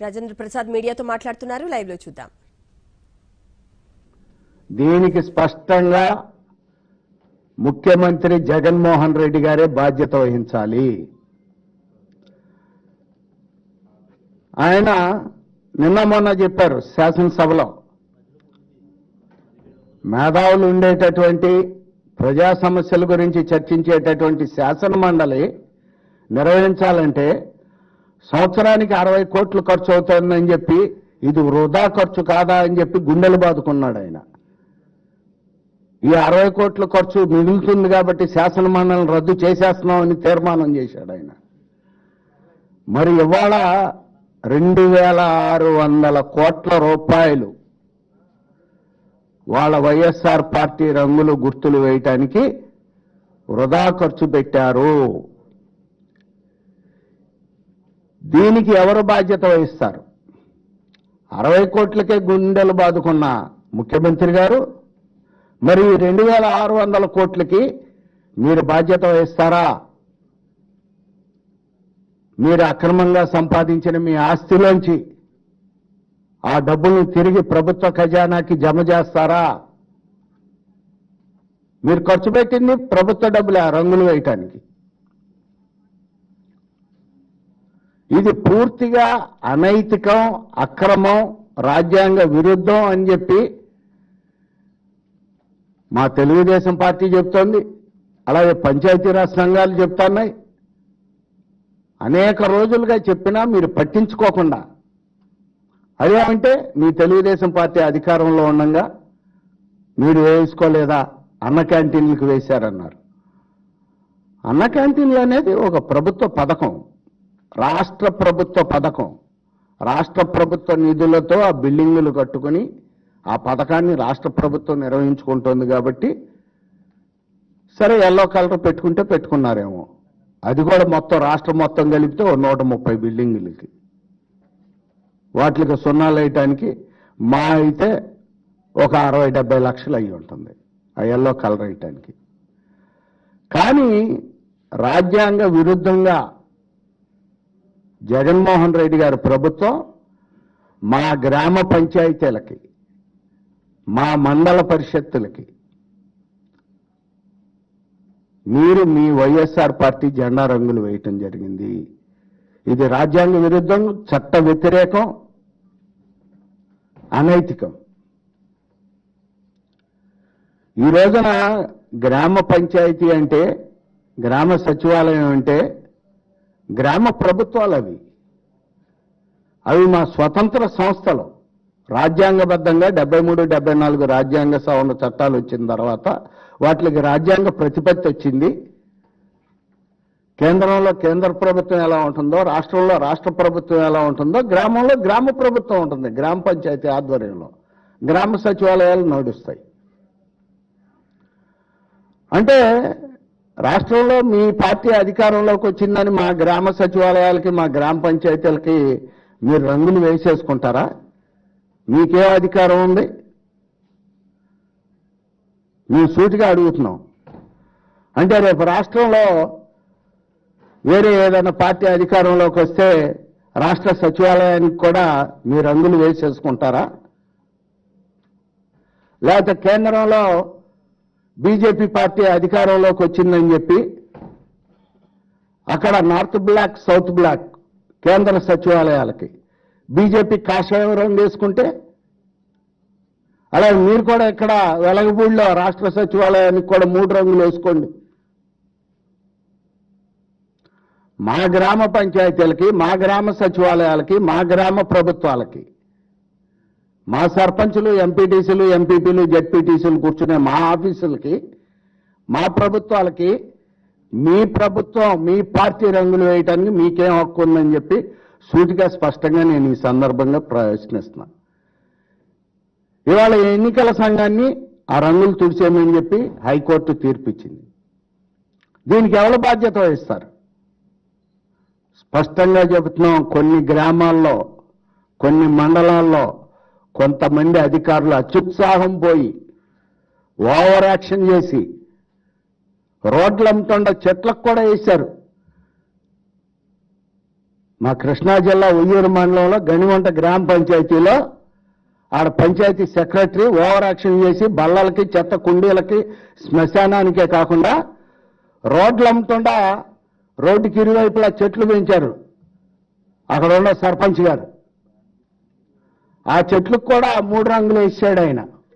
రాజేంద్ర ప్రసాద్ మీడియాతో మాట్లాడుతున్నారు లైవ్ లో చూద్దాం దీనికి స్పష్టంగా ముఖ్యమంత్రి జగన్మోహన్ రెడ్డి గారే బాధ్యత వహించాలి ఆయన నిన్న మొన్న చెప్పారు శాసనసభలో మేధావులు ఉండేటటువంటి ప్రజా సమస్యల గురించి చర్చించేటటువంటి శాసన మండలి నిర్వహించాలంటే సంవత్సరానికి అరవై కోట్లు ఖర్చు అవుతుందని చెప్పి ఇది వృధా ఖర్చు కాదా అని చెప్పి గుండెలు బాదుకున్నాడు ఆయన ఈ అరవై కోట్ల ఖర్చు మిగులుతుంది కాబట్టి శాసన మండలిని రద్దు చేసేస్తున్నామని తీర్మానం చేశాడు ఆయన మరి ఇవాళ రెండు వేల ఆరు వందల కోట్ల రూపాయలు వాళ్ళ వైఎస్ఆర్ పార్టీ రంగులు గుర్తులు వేయటానికి వృధా ఖర్చు పెట్టారు దీనికి ఎవరు బాధ్యత వహిస్తారు అరవై కోట్లకే గుండెలు బాదుకున్న ముఖ్యమంత్రి గారు మరి రెండు వేల ఆరు వందల కోట్లకి మీరు బాధ్యత వహిస్తారా మీరు అక్రమంగా సంపాదించిన మీ ఆస్తిలోంచి ఆ డబ్బులను తిరిగి ప్రభుత్వ ఖజానాకి జమ చేస్తారా మీరు ఖర్చు పెట్టింది ప్రభుత్వ డబ్బులే ఆ రంగులు వేయటానికి ఇది పూర్తిగా అనైతికం అక్రమం రాజ్యాంగ విరుద్ధం అని చెప్పి మా తెలుగుదేశం పార్టీ చెప్తోంది అలాగే పంచాయతీరాజ్ సంఘాలు చెప్తున్నాయి అనేక రోజులుగా చెప్పినా మీరు పట్టించుకోకుండా అదేమంటే మీ తెలుగుదేశం పార్టీ అధికారంలో ఉండగా మీరు వేసుకోలేదా అన్న క్యాంటీన్లకు వేశారన్నారు అన్న క్యాంటీన్లు అనేది ఒక ప్రభుత్వ పథకం రాష్ట్ర ప్రభుత్వ పథకం రాష్ట్ర ప్రభుత్వ నిధులతో ఆ బిల్డింగులు కట్టుకొని ఆ పథకాన్ని రాష్ట్ర ప్రభుత్వం నిర్వహించుకుంటోంది కాబట్టి సరే ఎల్లో కలర్ పెట్టుకుంటే పెట్టుకున్నారేమో అది కూడా మొత్తం రాష్ట్రం మొత్తం కలిపితే ఓ నూట ముప్పై బిల్డింగులకి వాటికి సున్నాలు వేయటానికి మా అయితే ఒక అరవై డెబ్బై లక్షలు అయి ఉంటుంది ఆ ఎల్లో కలర్ వేయటానికి కానీ రాజ్యాంగ విరుద్ధంగా జగన్మోహన్ రెడ్డి గారి ప్రభుత్వం మా గ్రామ పంచాయతీలకి మా మండల పరిషత్తులకి మీరు మీ వైఎస్ఆర్ పార్టీ జెండా రంగులు వేయటం జరిగింది ఇది రాజ్యాంగ విరుద్ధం చట్ట వ్యతిరేకం అనైతికం ఈ రోజున గ్రామ పంచాయతీ అంటే గ్రామ సచివాలయం అంటే గ్రామ ప్రభుత్వాలు అవి అవి మా స్వతంత్ర సంస్థలు రాజ్యాంగబద్ధంగా డెబ్బై మూడు డెబ్బై నాలుగు రాజ్యాంగ సవరణ చట్టాలు వచ్చిన తర్వాత వాటికి రాజ్యాంగ ప్రతిపత్తి వచ్చింది కేంద్రంలో కేంద్ర ప్రభుత్వం ఎలా ఉంటుందో రాష్ట్రంలో రాష్ట్ర ప్రభుత్వం ఎలా ఉంటుందో గ్రామంలో గ్రామ ప్రభుత్వం ఉంటుంది గ్రామ పంచాయతీ ఆధ్వర్యంలో గ్రామ సచివాలయాలు నడుస్తాయి అంటే రాష్ట్రంలో మీ పార్టీ అధికారంలోకి వచ్చిందని మా గ్రామ సచివాలయాలకి మా గ్రామ పంచాయతీలకి మీరు రంగులు వేసేసుకుంటారా మీకే అధికారం ఉంది మేము సూటిగా అడుగుతున్నాం అంటే రేపు రాష్ట్రంలో వేరే ఏదైనా పార్టీ అధికారంలోకి వస్తే రాష్ట్ర సచివాలయానికి కూడా మీ రంగులు వేసేసుకుంటారా లేకపోతే కేంద్రంలో బీజేపీ పార్టీ అధికారంలోకి వచ్చిందని చెప్పి అక్కడ నార్త్ బ్లాక్ సౌత్ బ్లాక్ కేంద్ర సచివాలయాలకి బీజేపీ కాషాయం రంగు వేసుకుంటే అలాగే మీరు కూడా ఇక్కడ వెలగపూడిలో రాష్ట్ర సచివాలయానికి కూడా మూడు రంగులు వేసుకోండి మా గ్రామ పంచాయతీలకి మా గ్రామ సచివాలయాలకి మా గ్రామ ప్రభుత్వాలకి మా సర్పంచులు ఎంపీటీసీలు ఎంపీపీలు జెడ్పీటీసీలు కూర్చునే మా ఆఫీసులకి మా ప్రభుత్వాలకి మీ ప్రభుత్వం మీ పార్టీ రంగులు వేయటానికి మీకేం హక్కు ఉందని చెప్పి సూటిగా స్పష్టంగా నేను ఈ సందర్భంగా ప్రశ్నిస్తున్నా ఇవాళ ఎన్నికల సంఘాన్ని ఆ రంగులు తుడిచేయమని చెప్పి హైకోర్టు తీర్పిచ్చింది దీనికి ఎవరు బాధ్యత వహిస్తారు స్పష్టంగా చెబుతున్నాం కొన్ని గ్రామాల్లో కొన్ని మండలాల్లో కొంతమంది అధికారులు అత్యుత్సాహం పోయి ఓవర్ యాక్షన్ చేసి రోడ్లు అమ్ముతుండ చెట్లకు కూడా వేశారు మా కృష్ణా జిల్లా ఉయ్యూరు మండలంలో గణివంట గ్రామ పంచాయతీలో ఆడ పంచాయతీ సెక్రటరీ ఓవర్ యాక్షన్ చేసి బల్లలకి చెత్త కుండీలకి శ్మశానానికే కాకుండా రోడ్లు అమ్ముతుండా రోడ్డుకి ఇరువైపులా చెట్లు పెంచారు అక్కడ ఉన్న సర్పంచ్ గారు ఆ చెట్లకు కూడా మూడు రంగులు వేసాడు ఆయన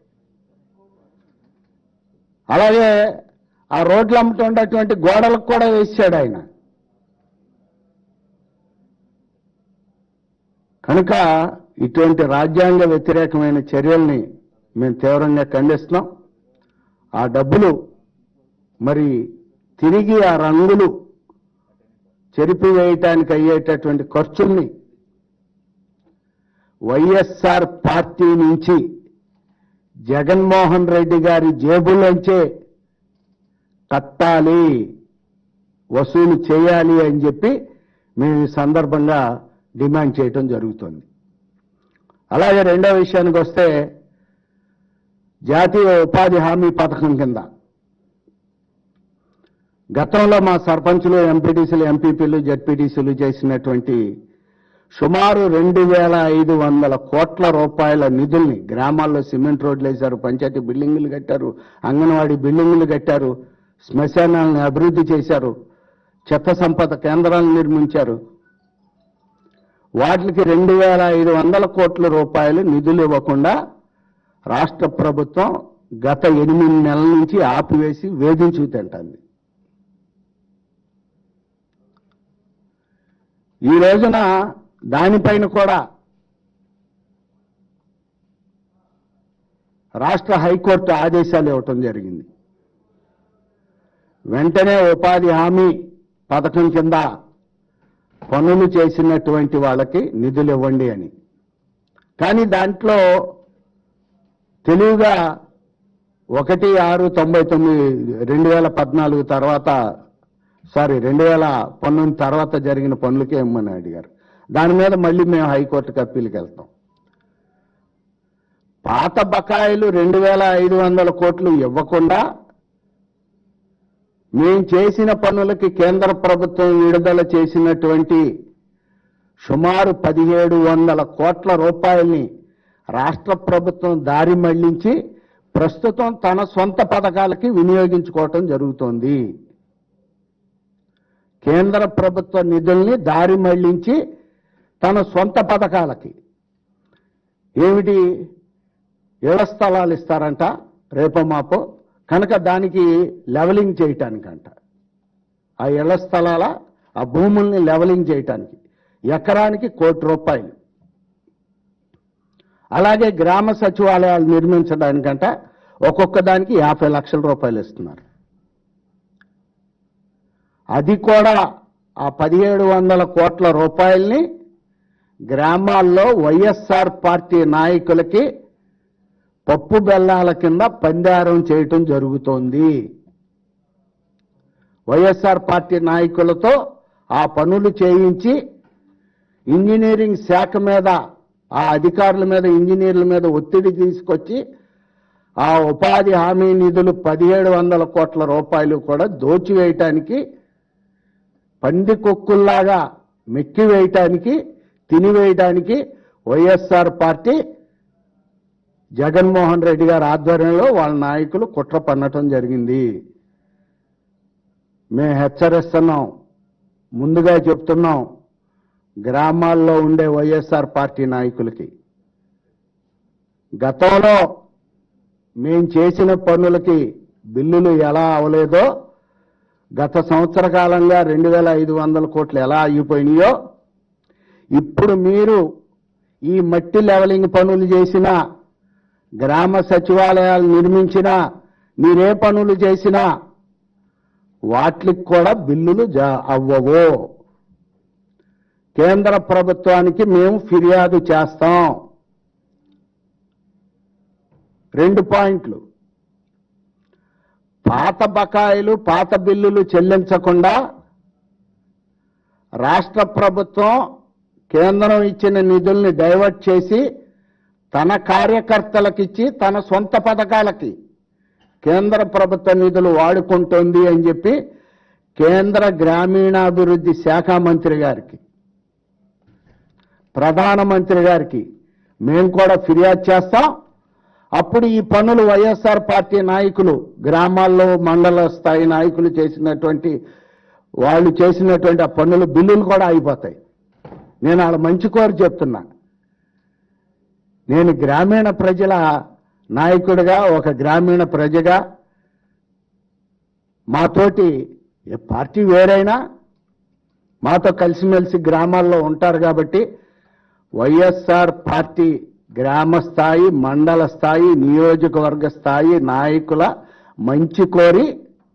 అలాగే ఆ రోడ్లు అమ్ముతుండేటువంటి గోడలకు కూడా వేసాడు ఆయన కనుక ఇటువంటి రాజ్యాంగ వ్యతిరేకమైన చర్యల్ని మేము తీవ్రంగా ఖండిస్తున్నాం ఆ డబ్బులు మరి తిరిగి ఆ రంగులు చెరిపివేయటానికి అయ్యేటటువంటి ఖర్చుల్ని వైఎస్ఆర్ పార్టీ నుంచి జగన్మోహన్ రెడ్డి గారి జేబులోంచే కట్టాలి వసూలు చేయాలి అని చెప్పి మేము ఈ సందర్భంగా డిమాండ్ చేయటం జరుగుతుంది అలాగే రెండో విషయానికి వస్తే జాతీయ ఉపాధి హామీ పథకం కింద గతంలో మా సర్పంచులు ఎంపీటీసీలు ఎంపీపీలు జడ్పీటీసీలు చేసినటువంటి సుమారు రెండు వేల ఐదు వందల కోట్ల రూపాయల నిధుల్ని గ్రామాల్లో సిమెంట్ రోడ్లు వేశారు పంచాయతీ బిల్డింగులు కట్టారు అంగన్వాడీ బిల్డింగులు కట్టారు శ్మశానాలను అభివృద్ధి చేశారు చెత్త సంపద కేంద్రాలను నిర్మించారు వాటికి రెండు వేల ఐదు వందల కోట్ల రూపాయలు నిధులు ఇవ్వకుండా రాష్ట్ర ప్రభుత్వం గత ఎనిమిది నెలల నుంచి ఆపివేసి వేధించు తింటుంది ఈ రోజున దానిపైన కూడా రాష్ట్ర హైకోర్టు ఆదేశాలు ఇవ్వటం జరిగింది వెంటనే ఉపాధి హామీ పథకం కింద పనులు చేసినటువంటి వాళ్ళకి నిధులు ఇవ్వండి అని కానీ దాంట్లో తెలివిగా ఒకటి ఆరు తొంభై తొమ్మిది రెండు వేల పద్నాలుగు తర్వాత సారీ రెండు వేల పంతొమ్మిది తర్వాత జరిగిన పనులకే ఇమ్మని అడిగారు దాని మీద మళ్ళీ మేము హైకోర్టుకి అప్పీల్కి వెళ్తాం పాత బకాయిలు రెండు వేల ఐదు వందల కోట్లు ఇవ్వకుండా మేం చేసిన పనులకి కేంద్ర ప్రభుత్వం విడుదల చేసినటువంటి సుమారు పదిహేడు వందల కోట్ల రూపాయల్ని రాష్ట్ర ప్రభుత్వం దారి మళ్లించి ప్రస్తుతం తన సొంత పథకాలకి వినియోగించుకోవటం జరుగుతోంది కేంద్ర ప్రభుత్వ నిధుల్ని దారి మళ్లించి తన సొంత పథకాలకి ఏమిటి ఇళ్ల స్థలాలు ఇస్తారంట రేపో మాపో కనుక దానికి లెవలింగ్ చేయటానికంట ఆ ఇళ్ల స్థలాల ఆ భూముల్ని లెవలింగ్ చేయటానికి ఎకరానికి కోటి రూపాయలు అలాగే గ్రామ సచివాలయాలు నిర్మించడానికంట ఒక్కొక్క దానికి యాభై లక్షల రూపాయలు ఇస్తున్నారు అది కూడా ఆ పదిహేడు వందల కోట్ల రూపాయల్ని గ్రామాల్లో వైఎస్ఆర్ పార్టీ నాయకులకి పప్పు బెల్లాల కింద పందారం చేయటం జరుగుతోంది వైఎస్ఆర్ పార్టీ నాయకులతో ఆ పనులు చేయించి ఇంజనీరింగ్ శాఖ మీద ఆ అధికారుల మీద ఇంజనీర్ల మీద ఒత్తిడి తీసుకొచ్చి ఆ ఉపాధి హామీ నిధులు పదిహేడు వందల కోట్ల రూపాయలు కూడా దోచివేయటానికి పందికొక్కుల్లాగా మెక్కివేయటానికి తినివేయటానికి వైఎస్ఆర్ పార్టీ జగన్మోహన్ రెడ్డి గారి ఆధ్వర్యంలో వాళ్ళ నాయకులు కుట్ర పన్నటం జరిగింది మేము హెచ్చరిస్తున్నాం ముందుగా చెప్తున్నాం గ్రామాల్లో ఉండే వైఎస్ఆర్ పార్టీ నాయకులకి గతంలో మేం చేసిన పనులకి బిల్లులు ఎలా అవలేదో గత సంవత్సర కాలంగా రెండు వేల ఐదు వందల కోట్లు ఎలా ఆగిపోయినాయో ఇప్పుడు మీరు ఈ మట్టి లెవలింగ్ పనులు చేసినా గ్రామ సచివాలయాలు నిర్మించినా మీరే పనులు చేసినా వాటికి కూడా బిల్లులు జా- అవ్వవు కేంద్ర ప్రభుత్వానికి మేము ఫిర్యాదు చేస్తాం రెండు పాయింట్లు పాత బకాయిలు పాత బిల్లులు చెల్లించకుండా రాష్ట్ర ప్రభుత్వం కేంద్రం ఇచ్చిన నిధుల్ని డైవర్ట్ చేసి తన కార్యకర్తలకిచ్చి తన సొంత పథకాలకి కేంద్ర ప్రభుత్వ నిధులు వాడుకుంటోంది అని చెప్పి కేంద్ర గ్రామీణాభివృద్ధి శాఖ మంత్రి గారికి ప్రధానమంత్రి గారికి మేము కూడా ఫిర్యాదు చేస్తాం అప్పుడు ఈ పనులు వైఎస్ఆర్ పార్టీ నాయకులు గ్రామాల్లో మండల స్థాయి నాయకులు చేసినటువంటి వాళ్ళు చేసినటువంటి ఆ పన్నుల బిల్లులు కూడా అయిపోతాయి నేను వాళ్ళ మంచి కోరి చెప్తున్నా నేను గ్రామీణ ప్రజల నాయకుడిగా ఒక గ్రామీణ ప్రజగా మాతోటి ఏ పార్టీ వేరైనా మాతో కలిసిమెలిసి గ్రామాల్లో ఉంటారు కాబట్టి వైఎస్ఆర్ పార్టీ గ్రామ స్థాయి మండల స్థాయి నియోజకవర్గ స్థాయి నాయకుల మంచి కోరి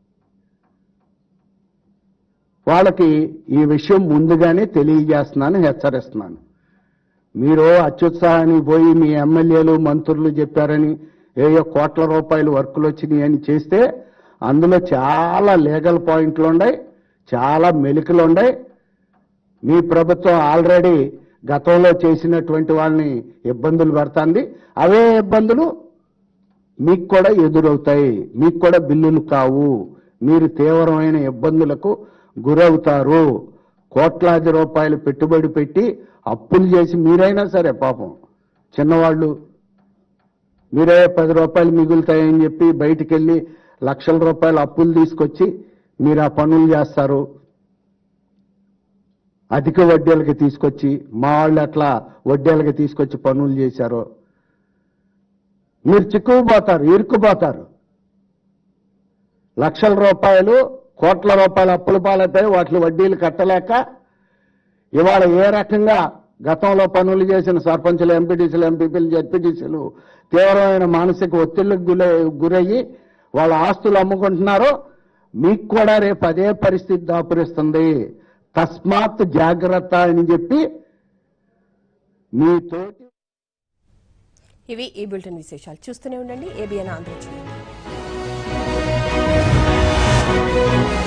వాళ్ళకి ఈ విషయం ముందుగానే తెలియజేస్తున్నాను హెచ్చరిస్తున్నాను మీరు అత్యుత్సాహానికి పోయి మీ ఎమ్మెల్యేలు మంత్రులు చెప్పారని ఏయో కోట్ల రూపాయలు వర్కులు వచ్చినాయి అని చేస్తే అందులో చాలా లీగల్ పాయింట్లు ఉన్నాయి చాలా మెలికలు ఉన్నాయి మీ ప్రభుత్వం ఆల్రెడీ గతంలో చేసినటువంటి వాళ్ళని ఇబ్బందులు పెడుతుంది అవే ఇబ్బందులు మీకు కూడా ఎదురవుతాయి మీకు కూడా బిల్లులు కావు మీరు తీవ్రమైన ఇబ్బందులకు గురవుతారు కోట్లాది రూపాయలు పెట్టుబడి పెట్టి అప్పులు చేసి మీరైనా సరే పాపం చిన్నవాళ్ళు మీరే పది రూపాయలు మిగులుతాయని చెప్పి బయటికి వెళ్ళి లక్షల రూపాయలు అప్పులు తీసుకొచ్చి మీరు ఆ పనులు చేస్తారు అధిక వడ్డీలకి తీసుకొచ్చి మా వాళ్ళు అట్లా వడ్డీలకి తీసుకొచ్చి పనులు చేశారు మీరు చిక్కుకుపోతారు ఇరుక్కుపోతారు లక్షల రూపాయలు కోట్ల రూపాయల అప్పుల పాలైపోయి వాటి వడ్డీలు కట్టలేక ఇవాళ ఏ రకంగా గతంలో పనులు చేసిన సర్పంచులు ఎంపీటీసీలు ఎంపీపీలు జడ్పీటీసీలు తీవ్రమైన మానసిక ఒత్తిళ్లకు గురై గురయ్యి వాళ్ళ ఆస్తులు అమ్ముకుంటున్నారో మీకు కూడా రేపు అదే పరిస్థితి దాపురిస్తుంది తస్మాత్ జాగ్రత్త అని చెప్పి మీతోటి ఇవి ఈ బులెటిన్ విశేషాలు చూస్తూనే ఉండండి ఏబిఎన్ ఆంధ్రజ్యోతి